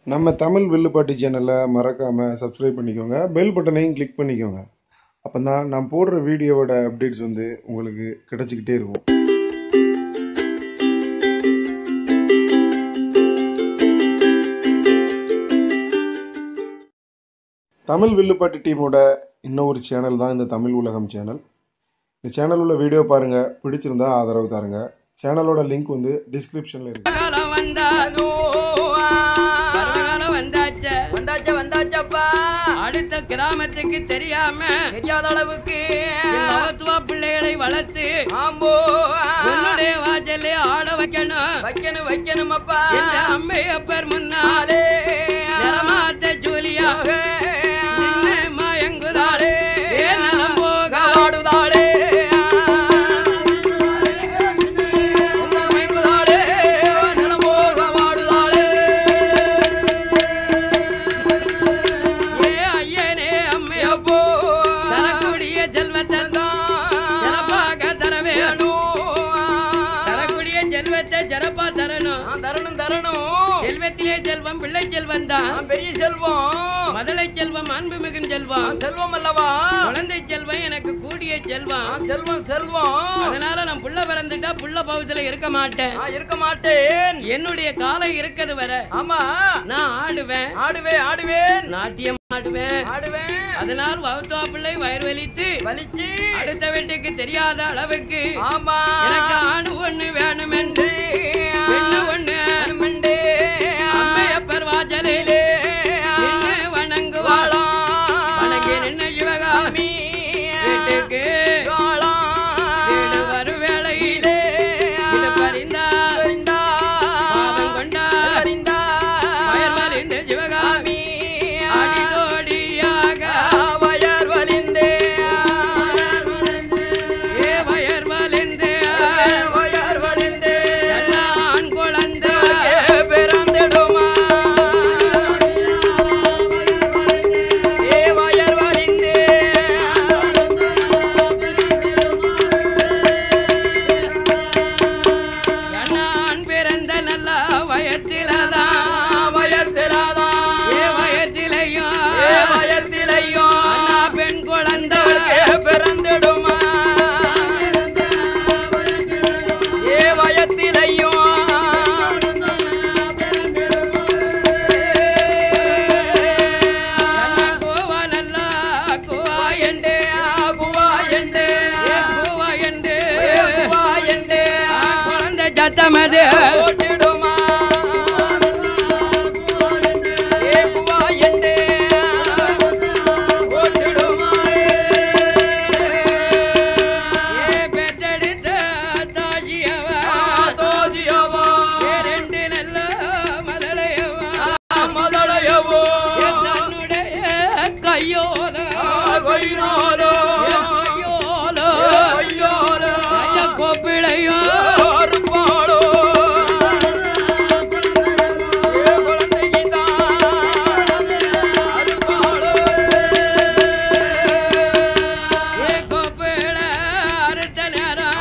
நம்ம தமிழ் வில்லுப்பாட்டி சேனலை மறக்காமல் சப்ஸ்கிரைப் பண்ணிக்கோங்க பெல் பட்டனையும் கிளிக் பண்ணிக்கோங்க அப்போ தான் நான் போடுற வீடியோவோட அப்டேட்ஸ் வந்து உங்களுக்கு கிடச்சிக்கிட்டே இருக்கும் தமிழ் வில்லுப்பாட்டி டீமோட இன்னொரு சேனல் தான் இந்த தமிழ் உலகம் சேனல் இந்த சேனல் உள்ள வீடியோ பாருங்கள் பிடிச்சிருந்தா ஆதரவு தாருங்க சேனலோட லிங்க் வந்து டிஸ்கிரிப்ஷனில் இருக்கு காலம் வந்தா பருவகாலம் வந்தாச்ச வந்தாச்ச வந்தாச்சப்பா அடுத்த கிராமத்துக்கு தெரியாம தெரியாத அளவுக்கு என் மகத்துவ பிள்ளைகளை வளர்த்து ஆம்போ உன்னுடைய வாசலே ஆட வைக்கணும் வைக்கணும் வைக்கணும் அப்பா என்ற அம்மையப்பர் முன்னாலே நிறமாத்த ஜூலியா நின்னு மயங்குதாரே ஏ நலம் போக ஆடுதாளே ஏ ஐயனே அம்மையப்போ தரக்கூடிய செல்வத்தை சிறப்பாக தர வேணும் தரக்கூடிய செல்வத்தை சிறப்பா தரணும் தரணும் தரணும் செல்வத்திலே செல்வம் பிள்ளை செல்வம் தான் பெரிய செல்வம் மதலை செல்வம் அன்பு மிகும் செல்வம் செல்வம் அல்லவா குழந்தை செல்வம் எனக்கு கூடிய செல்வம் செல்வம் செல்வம் அதனால நான் புள்ள பிறந்துட்டா புள்ள பகுதியில இருக்க மாட்டேன் நான் இருக்க மாட்டேன் என்னுடைய காலம் இருக்கிறது வர ஆமா நான் ஆடுவேன் ஆடுவேன் ஆடுவேன் நாட்டியம் ஆடுவேன் ஆடுவேன் அதனால் வகுத்தா பிள்ளை வயிறு வலித்து வலிச்சு அடுத்த வீட்டுக்கு தெரியாத அளவுக்கு ஆமா எனக்கு ஆணு ஒண்ணு வேணும் என்று பெண்ணு ஒண்ணு மண்டே அம்மையப்பர் வாசலிலே நின்று வணங்குவாள் வணங்கி நின்று சிவகாமி வீட்டுக்கு வீடு வரும் வேளையிலே இது பறிந்தார் பாதம் கொண்டார் வயர் மலிந்த சிவகாமி அடிதோடியாக ஏ வயர் மலிந்து ஆண் குழந்தை நான் பிறந்த நல்ல வயத்திலதான் ஏ வயத்திலையும் அண்ணா பெண் குழந்தை பிறந்திடுமா ஏ வயத்திலையும் கண்ணன் கூவா நல்லா கூவா என்று ஏ கூவா என்று ஆ, குழந்தை சத்தமது ஏ பெற்றெடுத்த தாஜியவா ஏ ரெண்டு நல்ல மதலையவா ஏ தன்னுடைய கையோல ஏ கையோல கைய கோப்பிளையும் ஏ கோப்பிள அறுத்த நேரம்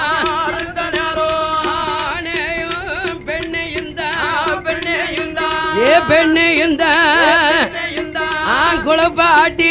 ஆணையும் பெண்ணையும் தான் ஏ பெண்ணையும் தான் ஆ குளப்பாட்டி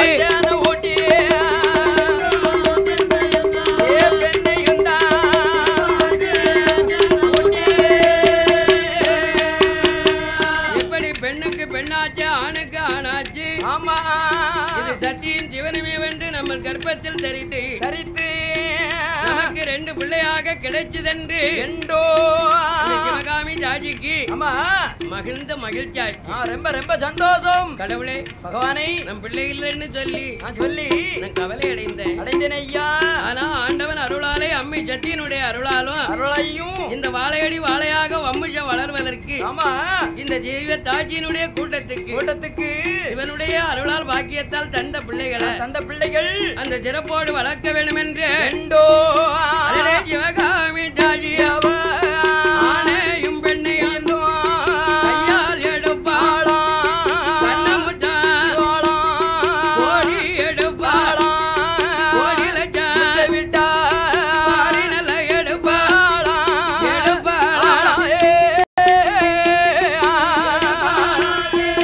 எப்படி பெண்ணுக்கு பெண்ணாச்சு ஆணுக்கு ஆணாச்சு ஆமா இது சத்தியின் ஜீவனமே வென்று நம்ம கர்ப்பத்தில் தரித்து கரித்து நமக்கு ரெண்டு பிள்ளையாக கிடைச்சதென்று எண்டோ இந்த சிவகாமி ஜாஜிக்கு ஆமா மகிழ்ந்த மகிழ்ச்சியாச்சு ஆ, ரொம்ப ரொம்ப சந்தோஷம் கடவுளே பகவானை நம் பிள்ளை இல்லைன்னு சொல்லி நான் சொல்லி நான் கவலை அடைந்தேன் அடைந்தேன் ஐயா ஆனா ஆண்டவன் அருளாலே அம்மி சத்தியனுடைய அருளாலும் அருளையும் இந்த வாழையடி வாழையாக வம்முஷம் வளர்வதற்கு ஆமா இந்த ஜீவ தாட்சியினுடைய கூட்டத்துக்கு கூட்டத்துக்கு இவனுடைய அருளால் பாக்கியத்தால் தந்த பிள்ளைகளை தந்த பிள்ளைகள் அந்த சிறப்போடு வளர்க்க வேண்டும் என்று எண்டோ அடடே சிவகாமி ஜாஜியாவ ஆணையும் பெண்ணையும் கையால் எடுப்பாள் கண்ணமுட்டான் கோடி எடுப்பாள் கோடி லட்சம் பாரி நல்ல எடுப்பாள் எடுப்பாள் ஏ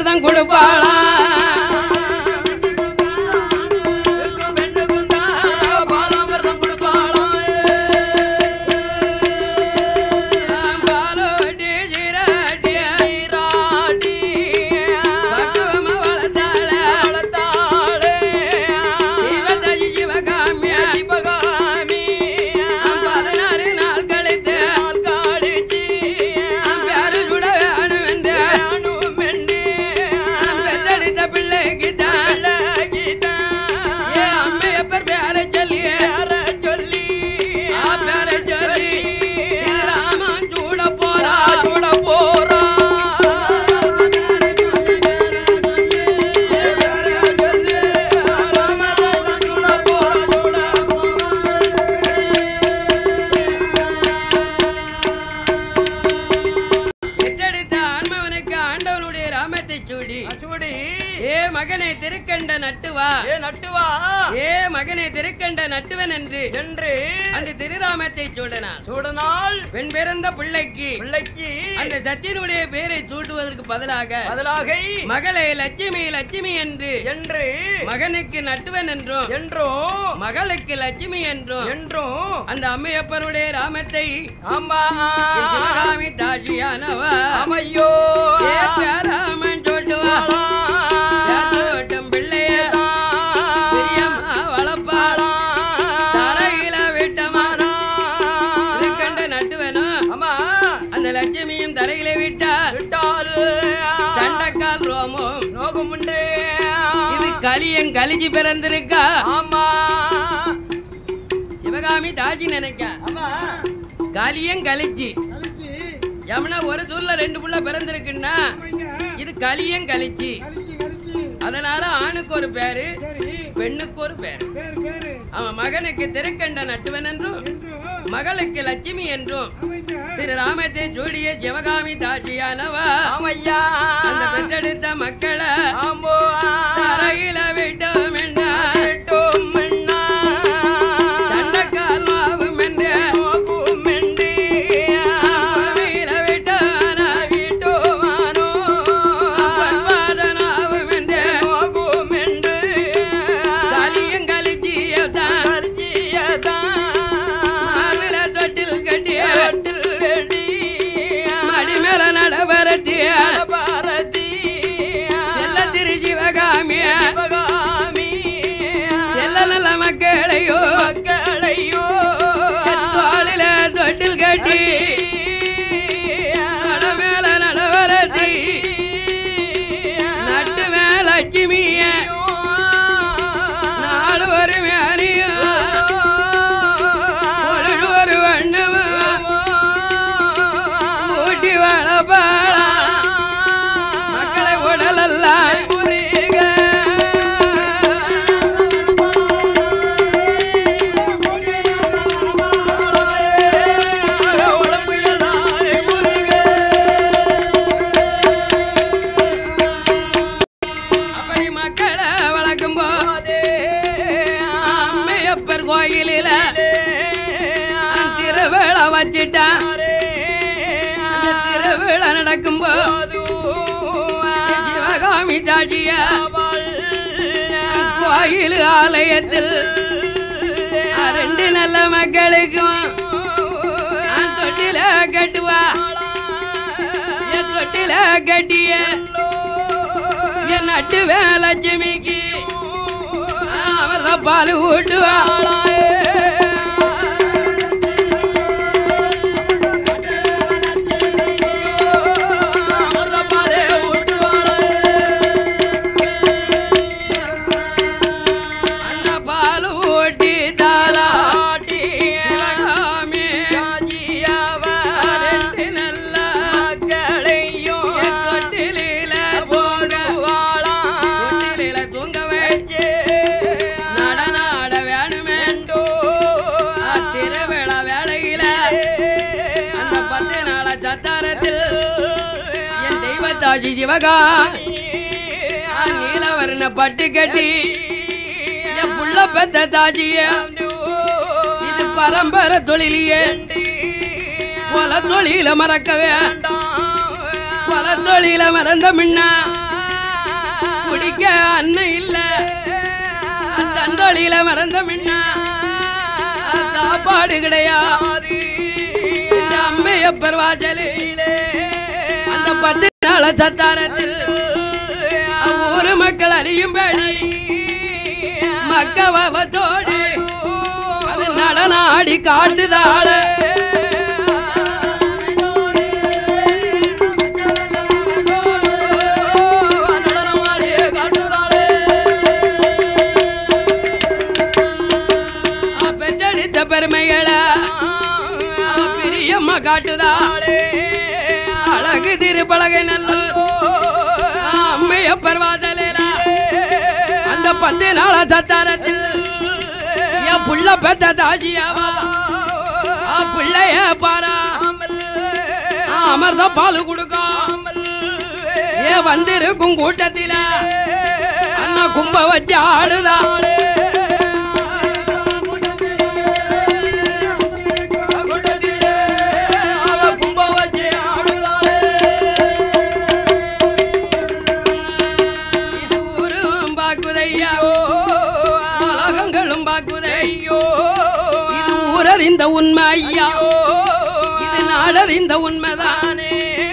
பலாமிரதம் கொடுப்பாளா பெண்ணுக்கும் தான் பாலாமிர்தம் கொடுப்பாளாம். பாலோட்டி சீராட்டி நீராட்டி பக்குவமா வளர்த்தாள வளர்த்தாளே. சிவதஜி சிவகாமியா சிவகாமி பதினாறு நாள் கழித்து நாள் கழிச்சு பேரு சுட வேணும் என்று நானும் பெண்ணே பெற்றெடுத்த பிள்ளைக்கு தான் பிள்ளைகிதான் ஏ அம்மையப்பர் பேரை சொல்லி யார சொல்லி ஆ பேரை சொல்லி ராமன் சூட போறா கூட போறா பெற்றெடுத்த ஆன்மவனுக்கு ஆண்டவனுடைய ராமத்தை சூடி சூடி ஏ மகனை திருக்கண்ட நட்டுவா ஏ நட்டுவா ஏ மகனை திருக்கண்ட நட்டுவன் என்று என்று அந்த திருராமத்தை சூடனான் சூடனால் பெண் பிறந்த பிள்ளைக்கு பிள்ளைக்கு அந்த சத்தியனுடைய பேரை சூட்டுவதற்கு பதிலாக பதிலாக மகளை லட்சுமி லட்சுமி என்று என்று மகனுக்கு நட்டுவன் என்றும் என்றும் மகளுக்கு லட்சுமி என்றும் என்றும் அந்த அம்மையப்பருடைய ராமத்தை ஆமா சிவகாமி தாஜியானவா அமையோ ஏ பேராமன் சொல்லுவா சூட்டும் பிள்ளைய பிரியமா வளர்ப்பாளா தரையில விட்டமா திருக்கண்ட நட்டுவனும் ஆமா அந்த லட்சுமியும் தரையில விட்டா விட்டால் தண்டக்கால் ரோமும் நோகம் உண்டு இது கலியன் கலிஜி பிறந்திருக்கா ஆமா சிவகாமி தாஜி நினைக்க ஆமா கலியன் கலிஜி யமுனா ஒரு சூழ்ல ரெண்டு புள்ள பிறந்திருக்குன்னா இது கலியன் கலிச்சி அதனால ஆணுக்கு ஒரு பேரு பெண்ணுக்கு ஒரு பேரு அவன் மகனுக்கு திருக்கண்ட நட்டுவன் என்றும் மகளுக்கு லட்சுமி என்றும் திரு ராமத்தை சூடிய சிவகாமி தாட்சியானவா ஆமையா அந்த பெற்றெடுத்த மக்களை ஆம்போ தரையில விட்டோம் என்ன விட்டோம் மன்னா தண்டக்கால் மாவும் என்று நோக்கும் என்று பூமியில விட்டோம் விட்டோமானோ பண்பாடனாவும் என்று நோக்கும் என்று கலியன் கலிச்சியதான் கர்ஜியதான் மார்பில தொட்டில் கட்டிய காட்டில் வெடி மடி மேல நடபரத்திய பாரதி செல்ல திரு சிவகாமிய சிவகாமி செல்ல நல்ல மக்களையோ மக்களையோ தோளில தொட்டில் கட்டி நட மேல நடவரத்தி நட்டு மேல லட்சுமிய நாலு ஒரு மேனியும் பொழுது ஒரு வண்ணமும் ஊட்டி வளபாடா மக்களை உடலெல்லாம் அப்படி மக்களை வளர்க்கும் போது அம்மையப்பர் கோயிலில திருவிழா வச்சிட்டான் அந்த திருவிழா நடக்கும் போது சிவகாமி சாட்சிய கோயில் ஆலயத்தில் ரெண்டு நல்ல மக்களுக்கும் நான் தொட்டில கட்டுவா என் தொட்டில கட்டிய என் நட்டு லட்சுமிக்கு அவர் தான் பால் ஊட்டுவா அண்ணா பால் ஊட்டி தாளா சிவகாமி ரெண்டு நல்ல என் தொட்டிலில போங்க தொட்டிலில தூங்க வச்சு நடனாட வேணுமே ஆ, திருவிழா வேளையில அந்த பத்து நாள சத்தாரத்தில் என் தெய்வத்தாஜி சிவகா ஆ, நீலவர்ண பட்டு கட்டி என் புள்ள பெத்த தாஜிய இது பரம்பரை தொழிலியே பல தொழில மறக்கவே பல தொழில மறந்த முன்னா குடிக்க அண்ணன் இல்ல தந்தொழியில மறந்த மின்னா சாப்பாடு கிடையாது இந்த அம்மையப்பர் வாசலு அந்த பத்து நாள சத்தாரத்தில் ஊரு மக்கள் அறியும்படி மக்கவத்தோடு அது நடனாடி காட்டுதாள பெற்றெடுத்த பெருமைகளை அவ பிரியம்மா காட்டுதா அழகு திருப்பழகை நல்லூர் அம்மையப்பர் வாசலேரா அந்த பத்து நாள சத்தாரத்தில் என் புள்ள பெத்த தாஜியாவா ஆ பிள்ளைய பாரா ஆ, அமர்ந்த பால் கொடுக்கும் ஏ வந்திருக்கும் கூட்டத்தில அண்ணா கும்ப வச்சு ஆடுதா இது ஊரும் பாக்குதையா உலகங்களும் பாக்குதை இது ஊரறிந்த உண்மை ஐயா இது நாடறிந்த உண்மைதான்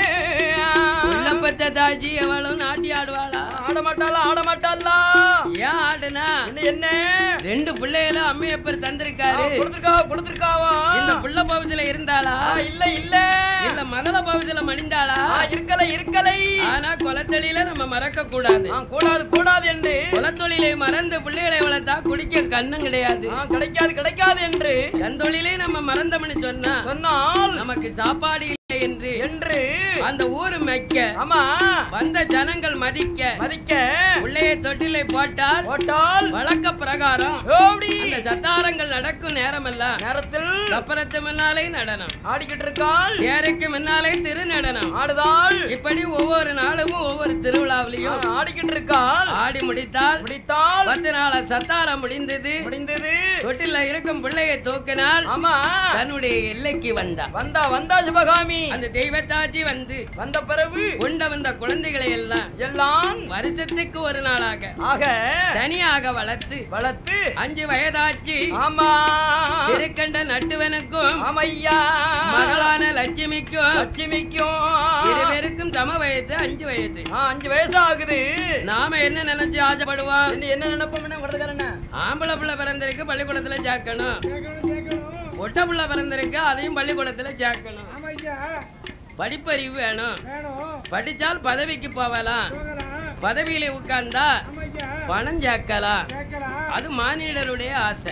உள்ள பத்த தாஜி எவளும் நாட்டி ஆடுவாளா ஆடமாட்டாளா ஆடமாட்டாளா ஏன் ஆடுனா என்ன ரெண்டு பிள்ளைகளும் அம்மையப்பர் தந்திருக்காரு கொடுத்துருக்கா கொடுத்துருக்காவா இந்த புள்ள பகுதியில இருந்தாளா இல்ல இல்ல இல்ல மதள பகுதியில மணிந்தாளா ஆ, இருக்கலை இருக்கலை ஆனா குலத்தொழில நம்ம மறக்க கூடாது ஆ, கூடாது கூடாது என்று குலத்தொழிலை மறந்து பிள்ளைகளை வளர்த்தா குடிக்க கண்ணும் கிடையாது ஆ, கிடைக்காது கிடைக்காது என்று தந்தொழிலே நம்ம மறந்தோம்னு சொன்னா சொன்னால் நமக்கு சாப்பாடு இல்லை என்று என்று அந்த ஊரு மெக்க ஆமா வந்த ஜனங்கள் மதிக்க மதிக்க பிள்ளையை தொட்டிலை போட்டால் போட்டால் வழக்க பிரகாரம் ஓடி அந்த சத்தாரங்கள் நடக்கும் நேரமெல்லாம் நேரத்தில் சப்பரத்து முன்னாலே நடனம் ஆடிக்கிட்டு இருக்காள் தேரைக்கு முன்னாலே திரு நடனம் ஆடுதாள் இப்படி ஒவ்வொரு நாளும் ஒவ்வொரு ஆ, திருவிழாவிலையும் ஆடிக்கிட்டு இருக்காள் ஆடி முடித்தால் முடித்தால் பத்து நாள சத்தாரம் முடிந்தது முடிந்தது தொட்டில இருக்கும் பிள்ளையை தூக்கினால் ஆமா தன்னுடைய எல்லைக்கு வந்தான் வந்தா வந்தா சிவகாமி அந்த தெய்வத்தாச்சி வந்து வந்த பிறகு கொண்ட வந்த குழந்தைகளை எல்லாம் எல்லாம் வருஷத்துக்கு ஒரு நாளாக ஆக தனியாக வளர்த்து வளர்த்து அஞ்சு வயதாச்சு ஆமா திருக்கண்ட நட்டுவனுக்கும் ஆமையா மகளான லட்சுமிக்கும் லட்சுமிக்கும் இருவருக்கும் சம வயசு அஞ்சு வயசு ஆ, அஞ்சு வயசு ஆகுது நாம என்ன நினைச்சு ஆசைப்படுவோம் என்ன என்ன நினைப்போம் என்ன வரதுக்காரன ஆம்பளை பிள்ளை பிறந்திருக்கு பள்ளிக்கூடத்துல சேர்க்கணும் ஒட்ட பிள்ளை பிறந்திருக்கு அதையும் பள்ளிக்கூடத்துல சேர்க்கணும் படிப்பறிவு வேணும் படிச்சால் பதவிக்கு போகலாம் பதவியில உட்கார்ந்தா பணம் சேர்க்கலாம் அது மானிடருடைய ஆசை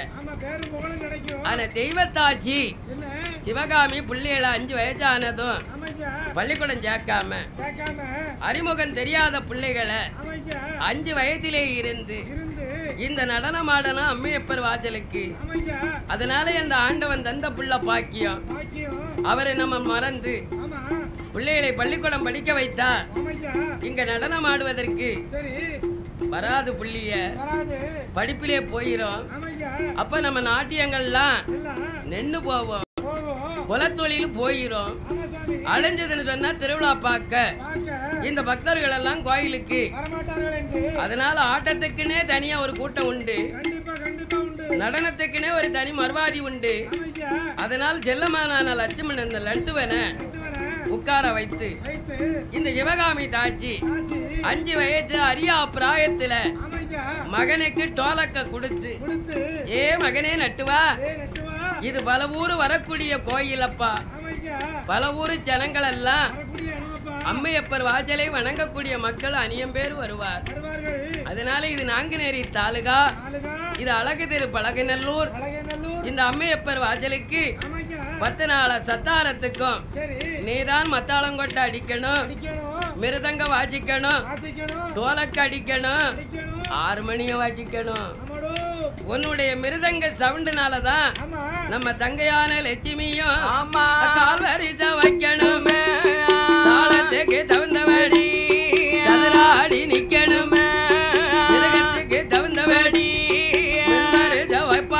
ஆனா தெய்வத்தாச்சி சிவகாமி பிள்ளைகளை அஞ்சு வயசானதும் பள்ளிக்கூடம் சேர்க்காம அறிமுகம் தெரியாத பிள்ளைகளை அஞ்சு வயதிலே இருந்து இந்த நடனமாடணும் அம்மையப்பர் வாசலுக்கு அதனால அந்த ஆண்டவன் தந்த புள்ள பாக்கியம் அவரை நம்ம மறந்து பிள்ளைகளை பள்ளிக்கூடம் படிக்க வைத்தா இங்க நடனம் ஆடுவதற்கு வராது புள்ளிய படிப்பிலே போயிரும் அப்ப நம்ம நாட்டியங்கள்லாம் நின்னு போவோம் குலத்தொழில் போயிரும் அலைஞ்சதுன்னு சொன்னா திருவிழா பார்க்க இந்த பக்தர்கள் எல்லாம் கோயிலுக்கு அதனால ஆட்டத்துக்குன்னே தனியா ஒரு கூட்டம் உண்டு நடனத்துக்குன்னே ஒரு தனி மறுவாதி உண்டு அதனால் செல்லமானான லட்சுமணன் இந்த லட்டுவனை உட்கார வைத்து இந்த சிவகாமி தாச்சி அஞ்சு வயசு அரியா பிராயத்துல மகனுக்கு டோலக்க கொடுத்து ஏ மகனே நட்டுவா இது பல ஊரு வரக்கூடிய கோயில் அப்பா பல ஊரு ஜனங்கள் எல்லாம் அம்மையப்பர் வாசலை வணங்கக்கூடிய மக்கள் அநியம் பேர் வருவார் அதனால இது நாங்குநேரி தாலுகா இது அழகு திரு பழகநல்லூர் இந்த அம்மையப்பர் வாசலுக்கு பத்து நாள சத்தாரத்துக்கும் நீதான் மத்தாளங்கொட்டை அடிக்கணும் மிருதங்க வாசிக்கணும் டோலக்கு அடிக்கணும் ஆறு மணிய வாசிக்கணும் உன்னுடைய மிருதங்க சவுண்டுனாலதான் நம்ம தங்கையான லட்சுமியும் ஆமா கால்வரிச வைக்கணும் தாளத்துக்கு தகுந்தபடி சதுராடி நிக்கணும் மிருகத்துக்கு தகுந்தபடி மின்னரிச வைப்பா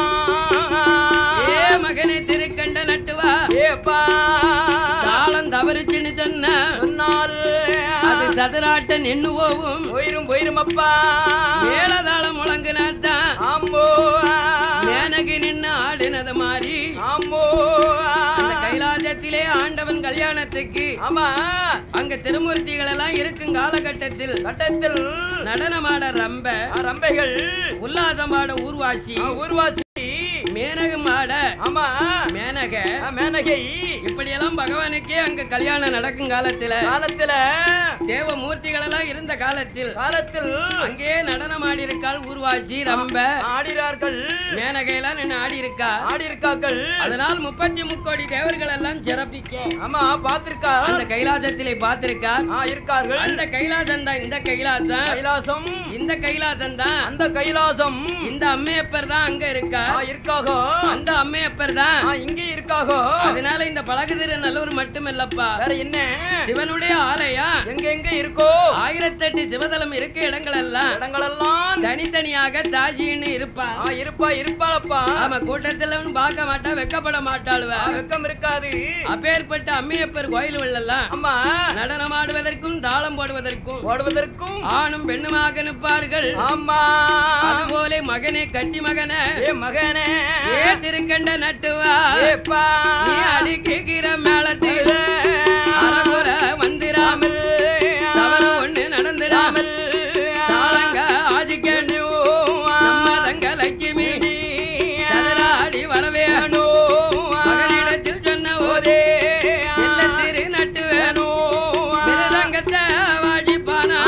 ஏ மகனை திருக்கண்ட நட்டுவா ஏப்பா தாளம் தவறுச்சுன்னு சொன்ன சொன்னால் அது சத சதுராட்டம் நின்னு போவும் போயிரும் போயிரும் அப்பா மேலதாளம் முழங்குனாத்தான் ஆம்போ மேனகு நின்னு ஆடினது மாதிரி ஆம்போ அந்த கைலாசத்திலே ஆண்டவன் கல்யாணத்துக்கு ஆமா அங்க திருமூர்த்திகள் எல்லாம் இருக்கும் காலகட்டத்தில் கட்டத்தில் நடனமாட ரம்ப ஆ, ரம்பைகள் உல்லாசமாட ஊர்வாசி ஆ, ஊர்வாசி மேனகமாட ஆமா மேனக ஆ, மேனகை இப்படியெல்லாம் பகவானுக்கே அங்க கல்யாணம் நடக்கும் காலத்துல காலத்துல தேவ மூர்த்திகள் எல்லாம் இருந்த காலத்தில் காலத்தில் அங்கேயே நடனமாடி இருக்காள் ஊர்வாசி ரம்ப ஆடினார்கள் மேனகையெல்லாம் நின்று ஆடி இருக்கா ஆடி இருக்கார்கள் அதனால் முப்பத்தி முக்கோடி தேவர்கள் எல்லாம் சிறப்பிக்க ஆமா பாத்திருக்கா அந்த கைலாசத்திலே பார்த்திருக்கார் ஆ இருக்கார்கள் அந்த கைலாசம் தான் இந்த கைலாசம் கைலாசம் இந்த கைலாசம் தான் அந்த கைலாசம் இந்த அம்மையப்பர் தான் அங்க இருக்கா ஆ இருக்காகோ அந்த அம்மையப்பர் தான் ஆ இங்கே இருக்காகோ அதனால இந்த பழகுதிரு நல்லூர் மட்டும் இல்லப்பா வேற என்ன சிவனுடைய ஆலயம் எங்க எங்க இருக்கோ ஆயிரத்தெட்டு சிவதலம் இருக்க இடங்கள் எல்லாம் இடங்களெல்லாம் தனித்தனியாக தாஜின்னு இருப்பா ஆ இருப்பா இருப்பாளப்பா ஆமா கூட்டத்துல பார்க்க மாட்டா வெக்கப்பட மாட்டாளுவ ஆ, வெக்கம் இருக்காது அப்பேற்பட்ட அம்மையப்பர் கோயில் எல்லாம் அம்மா நடனமாடுவதற்கும் தாளம் போடுவதற்கும் ஓடுவதற்கும் ஆணும் பெண்ணுமாக நிற்பார்கள் ஆமா அதுபோல மகனே கட்டி மகனே ஏ மகனே ஏ திருக்கண்ட நட்டுவா ஏப்பா நீ அடிக்கிற மேளத்தில் அரகுர வந்திராமல் தவறு ஒண்ணு நடந்துடாமல் தாளங்க ஆதிக்கண்டு நம்ம தங்க லட்சுமி சதுராடி வரவே மகனிடத்தில் சொன்ன ஒரு செல்ல திரு நட்டு வேணும் மிருதங்கத்தை வாடிப்பானா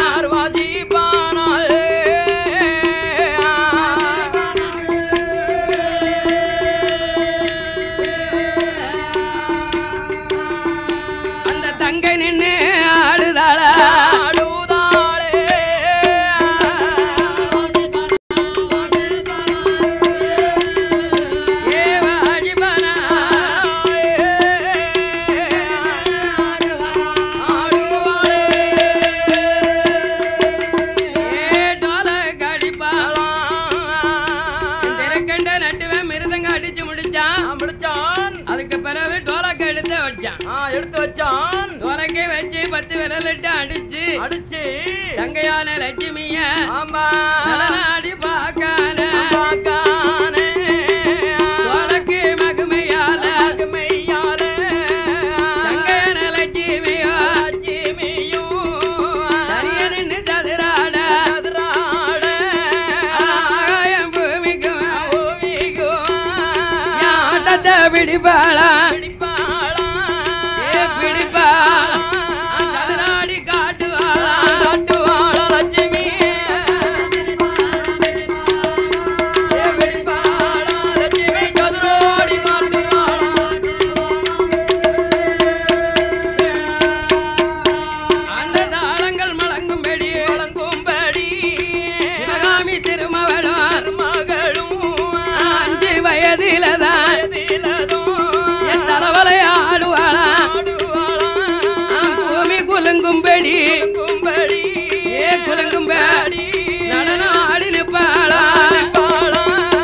அந்த தங்க நின்னு ஆடுதாளா ஏ வாடிப்பானா ஏ டோல கடிப்பா திரக்கண்ட நட்டுவன் மிருதங்க அடிச்சு முடிச்சான் அதுக்கு பிறகு டோலக்க எடுத்து வச்சான் எடுத்து வச்சான் டோலக்கை வச்சு பத்து விரலிட்டு அடிச்சு அடிச்சு தங்கையான லட்சுமிய ஆமா நடனாடி பார்க்கான பார்க்கானே. டோலக்கு மகுமையால மெய்யால தங்கையான லட்சுமியோ லட்சுமியும் தனிய நின்று சதுராட சதுராட ஆகாயம் பூமிக்கும் ஓவிகும் ஆட்டத்தை பிடிப்பாளா பிடிப்பாளா ஏ பிடிப்பா சதுராடி காட்டுவாளா காட்டுவாளா லட்சுமி ஏ பிடிப்பாளா லட்சுமி சதுரோடி காட்டுவாளா அந்த தாளங்கள் மலங்கும்படி வழங்கும்படி சிவகாமி திருமவளும் மகளும் அஞ்சு வயதிலதான் வயதிலதும் என் தலைவலை ஆடுவாளா ஆடுவாளா பூமி குலுங்கும்படி கும்படி ஏ குலுங்கும்படி நடனம் ஆடி நிற்பாளா பாளா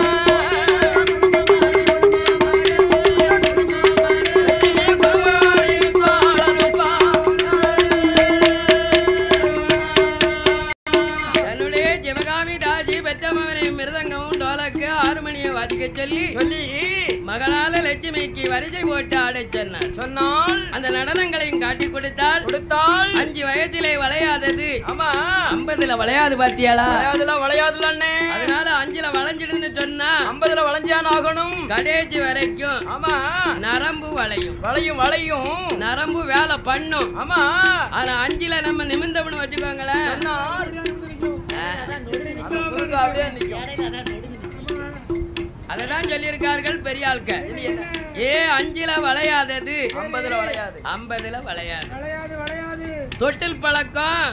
தன்னுடைய சிவகாமி தாஜி பெற்றமவனை மிருதங்கமும் டோலக்கு ஆறு மணியை வாசிக்க சொல்லி சொல்லி மகளால லட்சுமிக்கு வரிசை போட்டு ஆடச் சொன்னார் சொன்னால் அந்த நடனங்களையும் காட்டி கொடுத்தால் கொடுத்தால் அஞ்சு வயதிலே வளையாதது ஆமா ஐம்பதுல வளையாது பாத்தியாளா வளையாதுல வளையாதுல அண்ணே அதனால அஞ்சுல வளைஞ்சிடுன்னு சொன்னா ஐம்பதுல வளைஞ்சான் ஆகணும் கடைசி வரைக்கும் ஆமா நரம்பு வளையும் வளையும் வளையும் நரம்பு வேலை பண்ணும் ஆமா ஆனா அஞ்சுல நம்ம நிமிந்தம்னு வச்சுக்கோங்களேன் சொன்னால் அது குறுக்க அப்படியே நிக்கும். அததான் சொல்லியிருக்கார்கள் பெரிய ஆட்கள் ஏ அஞ்சுல வளையாதது ஐம்பதுல வளையாது ஐம்பதுல வளையாது தொட்டில் பழக்கம்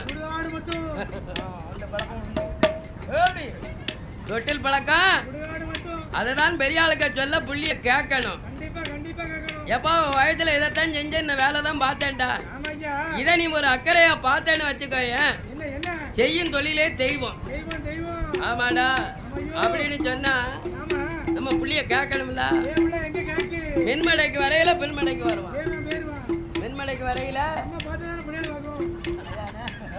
ஏடி, தொட்டில் பழக்கம் அததான் பெரிய ஆளுக்க சொல்ல புள்ளிய கேட்கணும் எப்போ வயசுல இதைத்தான் செஞ்ச இந்த வேலை தான் பார்த்தேன்டா இதை நீ ஒரு அக்கறையா பார்த்தேன்னு வச்சுக்கோயேன் செய்யும் தொழிலே தெய்வம் ஆமாடா அப்படின்னு சொன்னா நம்ம புள்ளிய கேட்கணும்ல மென்மடைக்கு வரையில பெண்மடைக்கு வருவான் மென்மடைக்கு வரையில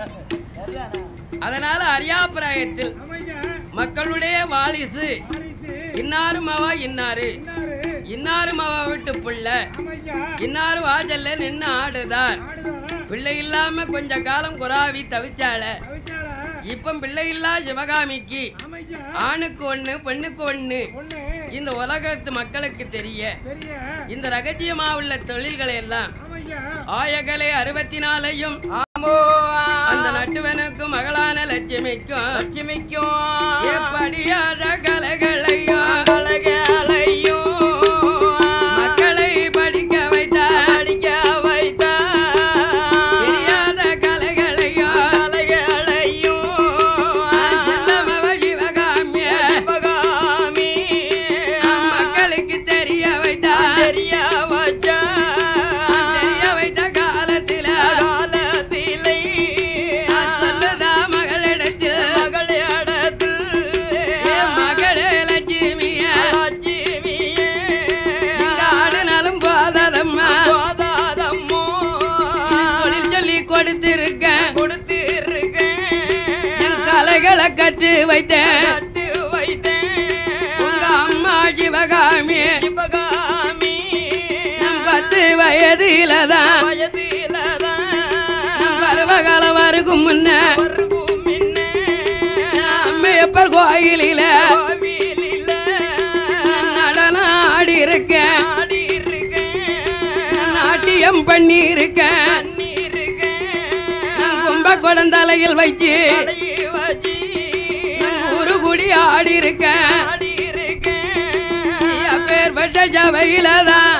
அதனால அரியாபிராயத்தில் மக்களுடைய வாரிசு இன்னாரு மவா இன்னாரு இன்னாரு மவா விட்டு புள்ள இன்னாரு வாஜல்ல நின்னு ஆடுதார் பிள்ளை இல்லாம கொஞ்ச காலம் குறாவி தவிச்சாள இப்ப பிள்ளை இல்லா சிவகாமிக்கு ஆணுக்கு ஒண்ணு பெண்ணுக்கு ஒண்ணு இந்த உலகத்து மக்களுக்கு தெரிய இந்த ரகசியமா உள்ள தொழில்களை எல்லாம் ஆயகலை அறுபத்தி நாலையும் ஆமோ அந்த நட்டுவனுக்கும் மகளான லட்சுமிக்கும் லட்சுமிக்கும் எப்படியாத கலைகளையும் அழகலையும் மக்களை படிக்க வைத்தார் படிக்க வைத்தார் தெரியாத கலைகளையும் அழகலையும் செல்லமவ சிவகாமிய சிவகாமி மக்களுக்கு தெரிய வைத்தார் தெரிய வச்ச தெரிய வைத்த காலத்தில காலத்திலே சொல்லுதா மகளிடத்தில் மகளிடத்தில் என் மகளே லட்சுமிய லட்சுமியே இங்க ஆடினாலும் போதாதம்மா போதாதம்மோ தொழில் சொல்லி கொடுத்திருக்கேன் கொடுத்திருக்கேன் என் கலைகளை கற்று வைத்தேன் கட்டு வைத்தேன் உங்க அம்மா சிவகாமி சிவகாமி நம் பத்து வயதிலதான் வயதிலதான் நம் பருவகாலம் வருகும் முன்ன வருகும் முன்னே நான் அம்மையப்பர் கோயிலில கோவிலில நடனம் ஆடி இருக்கேன் ஆடியிருக்கேன் நாட்டியம் பண்ணி இருக்கேன் பண்ணியிருக்கேன் கும்ப குடந்தலையில் வச்சு தலையை வச்சு ஒரு குடி ஆடி இருக்கேன் ஆடியிருக்கேன் பேர்பட்ட சபையில தான்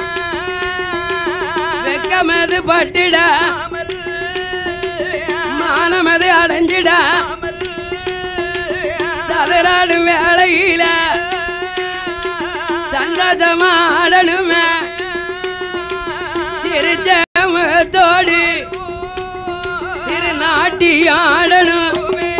வெக்கமது பட்டிட அமல் மானமது அடைஞ்சிட அமல் சதுராடு வேளையில சந்தோஷமா ஆடணுமே திருச்சமத்தோடு திருநாட்டியம் ஆடணும்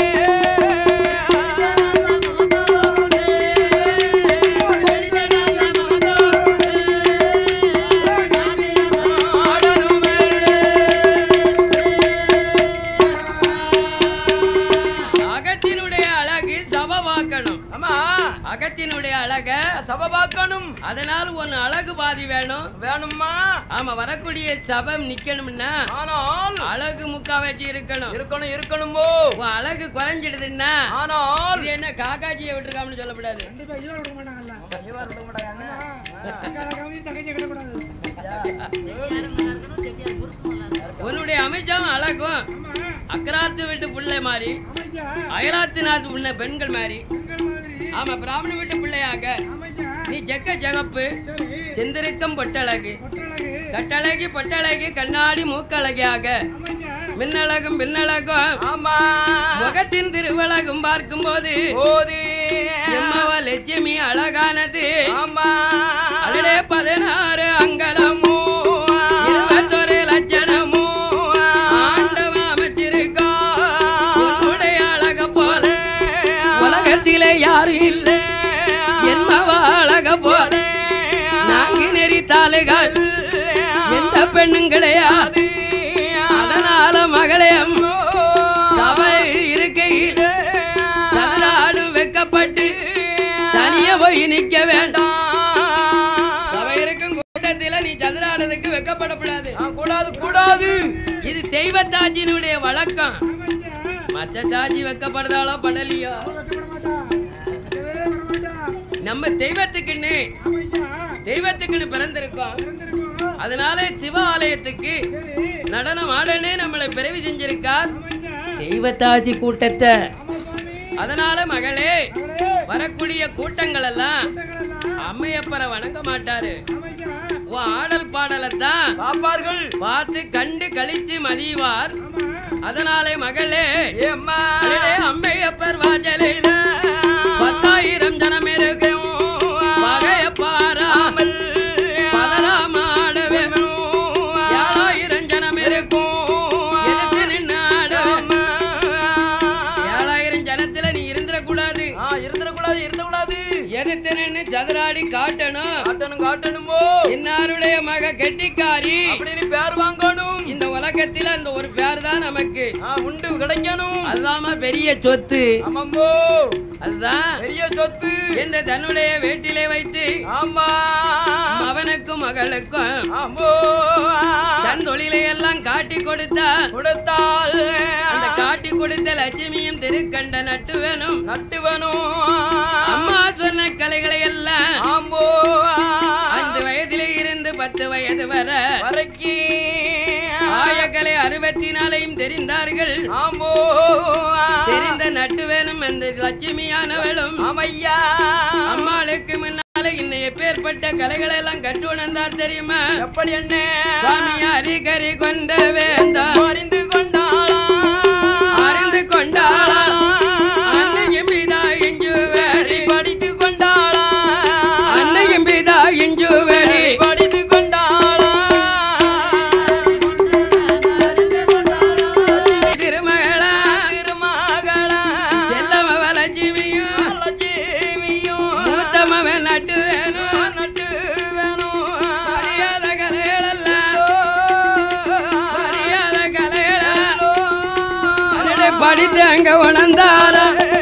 அகத்தினுடைய அழகு சபவாக்கணும் அம்மா அகத்தினுடைய அழக சபை பார்க்கணும் அதனால் ஒன்னு அழகு பாதி வேணும் வேணுமா ஆமா வரக்கூடிய சபம் நிக்கணும்னா ஆனால் அழகு முக்காவாச்சி இருக்கணும் இருக்கணும் இருக்கணுமோ உன் அழகு குறைஞ்சிடுதுன்னா ஆனால் இது என்ன காக்காச்சியை விட்டுருக்காமனு சொல்லக்கூடாது இவர் விட மாட்டாங்க. உன்னுடைய அமைச்சம் அழகும் அக்கராத்து வீட்டு பிள்ளை மாதிரி அயலாத்து நாத்து உள்ள பெண்கள் மாதிரி ஆமா பிராமண வீட்டு பிள்ளையாக நீ ஜெக்க ஜகப்பு செந்திருக்கம் பொட்டழகு கட்டழகி பொட்டழகி கண்ணாடி மூக்கழகியாக மின்னழகும் பின்னழகும் ஆமா முகத்தின் திருவழகும் பார்க்கும்போது ஓதி எம்மவ லட்சுமி அழகானது ஆமா அடடே பதினாறு அங்கலமோ இருபத்தொரு லட்சணமோ ஆண்டவன் அமைச்சிருக்கா உன்னுடைய அழக போல உலகத்திலே யாரும் இல்லை என்மவ அழக போல நாங்கி நெறித்தாளுகள் எந்த பெண்ணும் கிடையாது அதனால மகளே சபை இருக்கையில் சதுராடு வெக்கப்பட்டு தனிய போய் நிக்க வேண்டாம் சபை இருக்கும் கூட்டத்தில நீ சதுராடுறதுக்கு வெக்கப்படக்கூடாது கூடாது கூடாது இது தெய்வத்தாஜினுடைய வழக்கம் மற்ற தாஜி வெக்கப்படுதாலோ படலையோ நம்ம தெய்வத்துக்குன்னு தெய்வத்துக்குன்னு பிறந்திருக்கோம் அதனால சிவ ஆலயத்துக்கு நடனம் ஆடனே நம்மளை பிறவி செஞ்சிருக்கார் தெய்வத்தாஜி கூட்டத்தை அதனால மகளே வரக்கூடிய கூட்டங்கள் எல்லாம் அம்மையப்பரை வணங்க மாட்டாரு உன் ஆடல் பாடலைத்தான் பாப்பார்கள் பார்த்து கண்டு கழித்து மதிவார் அதனாலே மகளே ஏம்மா அடடே அம்மையப்பர் வாஜலில் பத்தாயிரம் ஜனம் இருக்கும் பகையப்பாராமல் பதறாம ஆடவே ஏழாயிரம் ஜனம் இருக்கும் எதிர்த்து நின்று ஆடவே ஏழாயிரம் ஜனத்துல நீ இருந்துடக்கூடாது ஆ, இருந்துடக்கூடாது இருந்துடக்கூடாது எதிர்த்து நின்று சதுராடி காட்டணும் காட்டணும் காட்டணுமோ இன்னாருடைய மக கெட்டிக்காரி அப்படின்னு பேர் வாங்கணும் இந்த உலக உலகத்தில் அந்த ஒரு பேர் தான் நமக்கு ஆ, உண்டு கிடைக்கணும் அதுதாம்மா பெரிய சொத்து ஆமாம்போ அதுதான் பெரிய சொத்து என்று தன்னுடைய வீட்டிலே வைத்து ஆமா அவனுக்கும் மகளுக்கும் ஆம்போ தன் தொழிலை எல்லாம் காட்டி கொடுத்தார் கொடுத்தால் அந்த காட்டி கொடுத்த லட்சுமியும் திருக்கண்ட நட்டுவனும் நட்டுவனும் அம்மா சொன்ன கலைகளை எல்லாம் ஆம்போ அஞ்சு வயதிலே இருந்து பத்து வயது வர வரைக்கி ஆயக்கலை அறுபத்தி நாளையும் தெரிந்தார்கள் ஆம்போ தெரிந்த நட்டுவேனும் அந்த லட்சுமியானவளும் ஆமையா அம்மாளுக்கு முன்னால இன்னைய பேர்பட்ட கலைகளை எல்லாம் கற்று உணர்ந்தார் தெரியுமா எப்படி என்ன சுவாமி அரிகரி கொண்ட வேந்தா அறிந்து கொண்டாளா அறிந்து கொண்டாளா அன்னையும் பிதா இஞ்சுவேடி படித்து கொண்டாளா அன்னையும் பிதா இஞ்சுவேடி படித்து கொண்டாளா திருமகளா திருமகளா செல்லமவ லட்சுமியும் லட்சுமியும் மூத்தமவன் நட்டுவேனும் நட்டு வேணும் அறியாத கலைகளெல்லாம் அறியாத கலைகளா அதனை படித்து அங்க உணர்ந்தார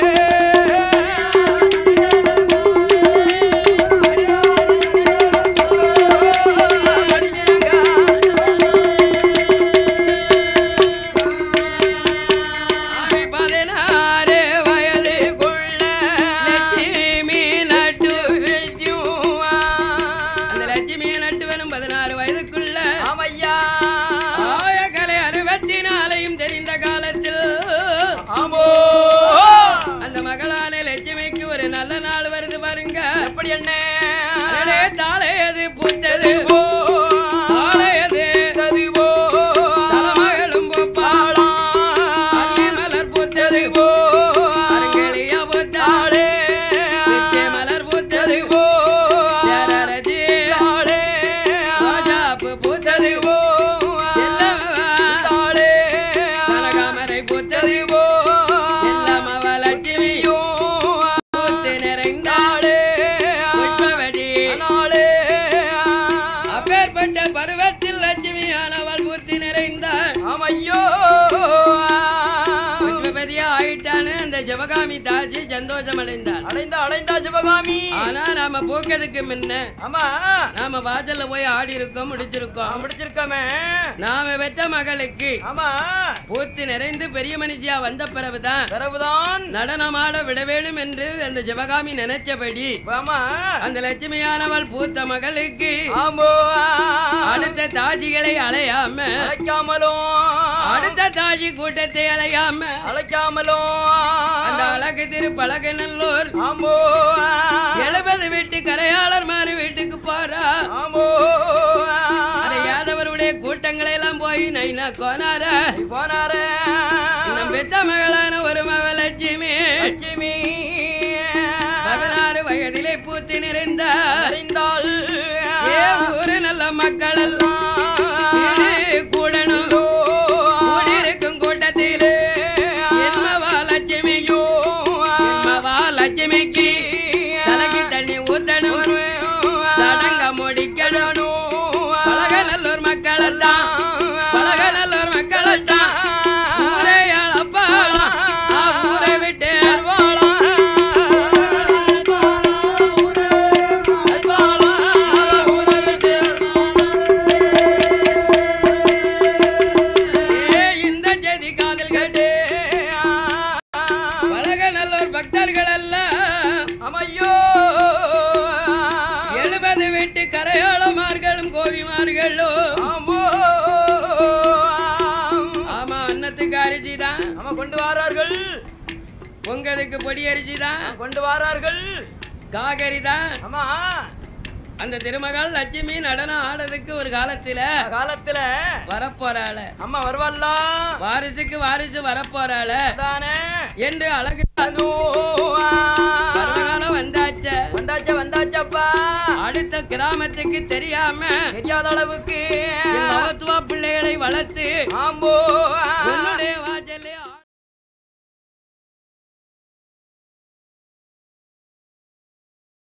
பதினாறு வயதுக்குள்ள லட்சுமி நட்டு அந்த லட்சுமி நட்டுவனும் பதினாறு வயதுக்குள்ள ஆமையா ஆயக்கலை அறுபத்தி நாளையும் தெரிந்த காலத்தில் ஆமோ அந்த மகளான லட்சுமிக்கு ஒரு நல்ல நாள் வருது பாருங்க எப்படி என்ன அடடே, தாளையது பூத்தது தாளையது தருவோ தலைமகளும் பூப்பா அல்லி மலர் பூத்தது அருங்கிளிய பூத்தாள் பிச்சை மலர் பூத்தது ஜரரஜி ரோஜாப்பு பூத்தது எல்லவா கனகாமரை பூத்தது எல்லமவ லட்சுமி பூத்து நிறைந்தாள் புஷ்பவடி அப்பேற்பட்ட பருவத்தில் லட்சுமியானவள் பூத்தி நிறைந்தாள் புஷ்பவதியா ஆயிட்டான்னு அந்த சிவகாமி தாஜி சந்தோஷம் அடைந்தாள் அடைந்தா அடைந்தா சிவகாமி ஆனா நாம பூக்கிறதுக்கு முன்ன ஆமா நாம வாசல்ல போய் ஆடி இருக்கோம் முடிச்சிருக்கோம் முடிச்சிருக்கமே நாம பெற்ற மகளுக்கு ஆமா பூத்து நிறைந்து பெரிய மனுஷியா வந்த பிறகுதான் பிறகுதான் நடனமாட விட வேண்டும் என்று அந்த சிவகாமி நினைச்சபடி ஆமா அந்த லட்சுமியானவள் பூத்த மகளுக்கு ஆம்போ அடுத்த தாஜிகளை அலையாம அழைக்காமலும் அடுத்த தாஜி கூட்டத்தை அலையாம அழைக்காமலும் அந்த அழகு திரு பழகநல்லூர் ஆம்போ எழுபது வீட்டு கரையாளர் மாறி வீட்டுக்கு போறா ஆம்போ அந்த யாதவருடைய கூட்டங்களை எல்லாம் போய் நைனா கோனார போனாரே நம் பெத்த மகளான ஒரு மக லட்சுமி லட்சுமி பதினாறு வயதிலே பூத்து நிறைந்த அறிந்தாள் ஏ ஊரு நல்ல மக்கள் எல்லாம் வீடு கூடணும் கூடியிருக்கும் கூட்டத்தில் என்மவா லட்சுமியோ என்மவா லட்சுமிக்கு தலைக்கு தண்ணி ஊத்தணும் சடங்க முடிக்கணும் பழகநல்லூர் மக்களைத்தான் பழகநல்லூர் மக்களைத்தான் ஊரே அழப்பாளாம் ஆ ஊரை விட்டு ஏ இந்த செய்தி காதில் கேட்டு பழகநல்லூர் பக்தர்கள் எல்லாம் அமையோ எழுபது வீட்டு கரையோளமார்களும் கோபிமார்களும் ஆம்போ ஆமா அன்னத்துக்கு அரிசி தான் ஆமா கொண்டு வாரார்கள் பொங்கலுக்கு பொடி அரிசி தான் கொண்டு வாரார்கள் காகரி தான் ஆமா அந்த திருமகள் லட்சுமி நடனம் ஆடுறதுக்கு ஒரு காலத்துல காலத்துல வரப்போறாள அம்மா வருவாள்ல வாரிசுக்கு வாரிசு வரப்போறாள தானே என்று அழகு பருவகாலம் வந்தாச்ச வந்தாச்சா வந்தாச்சப்பா அடுத்த கிராமத்துக்கு தெரியாம தெரியாத அளவுக்கு என் மகத்துவ பிள்ளைகளை வளர்த்து ஆம்போ உன்னுடைய